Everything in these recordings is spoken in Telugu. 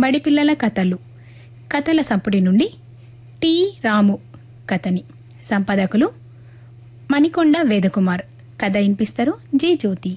బడిపిల్లల కథలు కథల సంపుటి నుండి టి రాము కథని సంపాదకులు మణికొండ వేదకుమార్ కథ వినిపిస్తారు జే జ్యోతి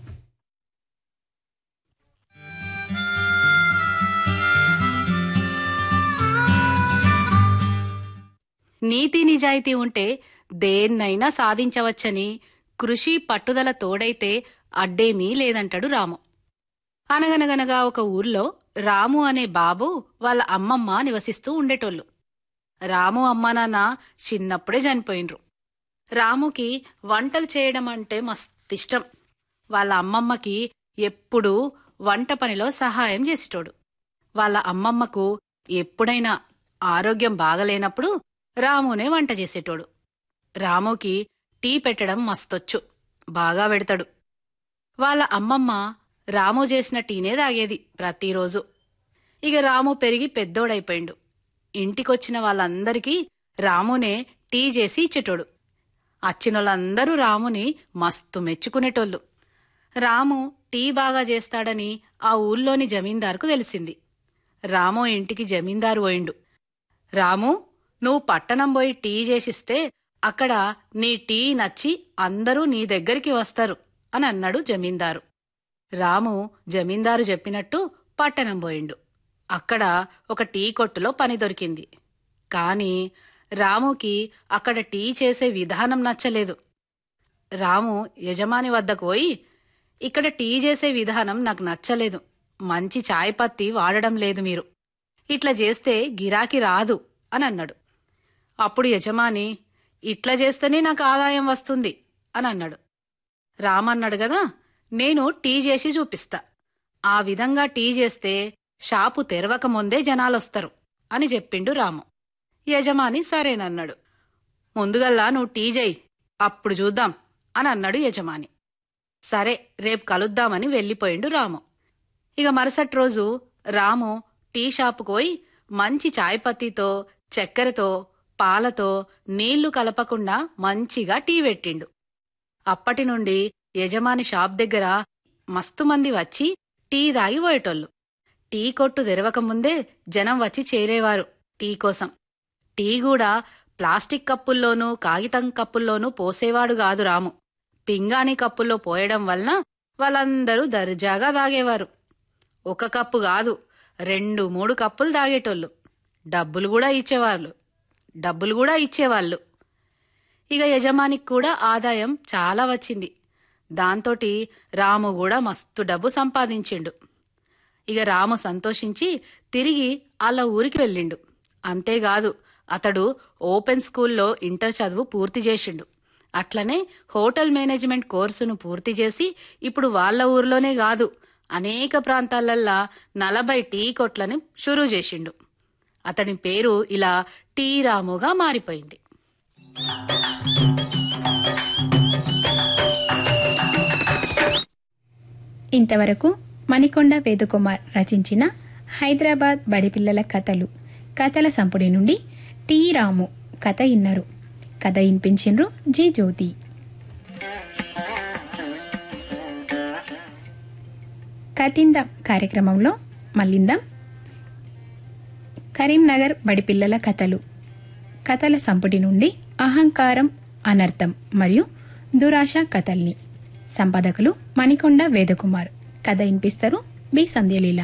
నీతి నిజాయితీ ఉంటే దేన్నైనా సాధించవచ్చని కృషి పట్టుదల తోడైతే అడ్డేమీ లేదంటాడు రాము అనగనగనగా ఒక ఊర్లో రాము అనే బాబు వాళ్ళ అమ్మమ్మ నివసిస్తూ ఉండేటోళ్ళు రాము అమ్మ నాన్న చిన్నప్పుడే చనిపోయినరు రాముకి వంటలు చేయడం అంటే మస్తిష్టం వాళ్ళ అమ్మమ్మకి ఎప్పుడూ వంట పనిలో సహాయం చేసేటోడు వాళ్ళ అమ్మమ్మకు ఎప్పుడైనా ఆరోగ్యం బాగలేనప్పుడు రామునే వంట చేసేటోడు రాముకి టీ పెట్టడం మస్తొచ్చు బాగా పెడతాడు వాళ్ళ అమ్మమ్మ రాము చేసిన టీనే తాగేది ప్రతిరోజు ఇక రాము పెరిగి పెద్దోడైపోయిండు ఇంటికొచ్చిన వాళ్ళందరికీ రామునే టీ చేసి ఇచ్చేటోడు అచ్చినోళ్ళందరూ రాముని మస్తు మెచ్చుకునేటోళ్ళు రాము టీ బాగా చేస్తాడని ఆ ఊళ్ళోని జమీందారుకు తెలిసింది రాము ఇంటికి జమీందారు పోయిండు రాము నువ్వు పట్టణం పోయి టీ చేసిస్తే అక్కడ నీ టీ నచ్చి అందరూ నీ దగ్గరికి వస్తారు అని అన్నాడు జమీందారు రాము జమీందారు చెప్పినట్టు పట్టణం పోయిండు అక్కడ ఒక టీ కొట్టులో పని దొరికింది కాని రాముకి అక్కడ టీ చేసే విధానం నచ్చలేదు రాము యజమాని వద్దకు పోయి ఇక్కడ టీ చేసే విధానం నాకు నచ్చలేదు మంచి చాయ్ పత్తి వాడడం లేదు మీరు ఇట్లా చేస్తే గిరాకీ రాదు అని అన్నాడు అప్పుడు యజమాని ఇట్లా చేస్తేనే నాకు ఆదాయం వస్తుంది అని అన్నాడు రామన్నాడు గదా నేను టీ చేసి చూపిస్తా ఆ విధంగా టీ చేస్తే షాపు తెరవక ముందే జనాలొస్తారు అని చెప్పిండు రాము యజమాని సరేనన్నాడు ముందుగల్లా నువ్వు టీ చేయి అప్పుడు చూద్దాం అని అన్నాడు యజమాని సరే రేపు కలుద్దామని వెళ్ళిపోయిండు రాము ఇక మరుసటి రోజు రాము టీ షాపుకు పోయి మంచి చాయ్ పత్తితో చక్కెరతో పాలతో నీళ్లు కలపకుండా మంచిగా టీ పెట్టిండు అప్పటి నుండి యజమాని షాప్ దగ్గర మస్తు మంది వచ్చి టీ తాగి పోయేటోళ్ళు టీ కొట్టు తెరవకముందే జనం వచ్చి చేరేవారు టీ కోసం టీ కూడా ప్లాస్టిక్ కప్పుల్లోనూ కాగితం కప్పుల్లోనూ పోసేవాడు కాదు రాము పింగాణి కప్పుల్లో పోయడం వలన వాళ్ళందరూ దర్జాగా తాగేవారు ఒక కప్పు కాదు రెండు మూడు కప్పులు తాగేటోళ్ళు డబ్బులు కూడా ఇచ్చేవాళ్ళు డబ్బులు కూడా ఇచ్చేవాళ్ళు ఇక యజమానికి కూడా ఆదాయం చాలా వచ్చింది దాంతోటి రాము కూడా మస్తు డబ్బు సంపాదించిండు ఇక రాము సంతోషించి తిరిగి అలా ఊరికి వెళ్ళిండు అంతేకాదు అతడు ఓపెన్ స్కూల్లో ఇంటర్ చదువు పూర్తి చేసిండు అట్లనే హోటల్ మేనేజ్మెంట్ కోర్సును పూర్తి చేసి ఇప్పుడు వాళ్ళ ఊర్లోనే కాదు అనేక ప్రాంతాలల్లా నలభై టీ కొట్లను షురూ చేసిండు అతని పేరు ఇలా టీ రాముగా మారిపోయింది ఇంతవరకు మణికొండ వేదకుమార్ రచించిన హైదరాబాద్ బడిపిల్లల కథలు కథల సంపుడి నుండి టి రాము కథ ఇన్నరు కథ వినిపించిండ్రు జి జ్యోతి కతిందం కార్యక్రమంలో మళ్ళిందాం కరీంనగర్ బడిపిల్లల కథలు కథల సంపుటి నుండి అహంకారం అనర్థం మరియు దురాశ కథల్ని సంపాదకులు మణికొండ వేదకుమార్ కథ వినిపిస్తారు బి సంధ్యలీల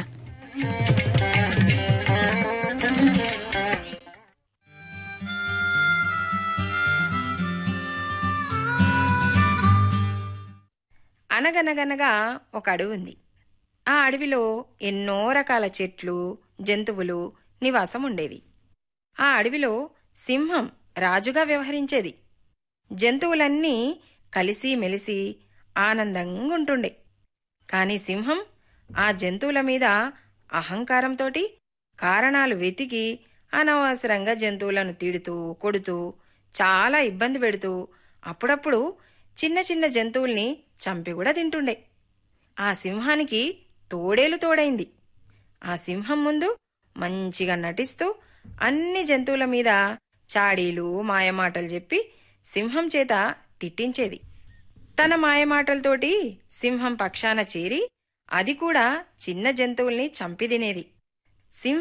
అనగనగనగా ఒక అడవి ఉంది ఆ అడవిలో ఎన్నో రకాల చెట్లు జంతువులు నివాసం ఉండేవి ఆ అడవిలో సింహం రాజుగా వ్యవహరించేది జంతువులన్నీ కలిసి మెలిసి ఆనందంగా ఉంటుండే కాని సింహం ఆ జంతువుల మీద అహంకారంతోటి కారణాలు వెతికి అనవసరంగా జంతువులను తిడుతూ కొడుతూ చాలా ఇబ్బంది పెడుతూ అప్పుడప్పుడు చిన్న చిన్న జంతువుల్ని చంపి కూడా తింటుండే ఆ సింహానికి తోడేలు తోడైంది ఆ సింహం ముందు మంచిగా నటిస్తూ అన్ని జంతువుల మీద చాడీలు మాయమాటలు చెప్పి సింహం చేత తిట్టించేది తన మాయమాటలతోటి సింహం పక్షాన చేరి అది కూడా చిన్న జంతువుల్ని చంపి తినేది సింహం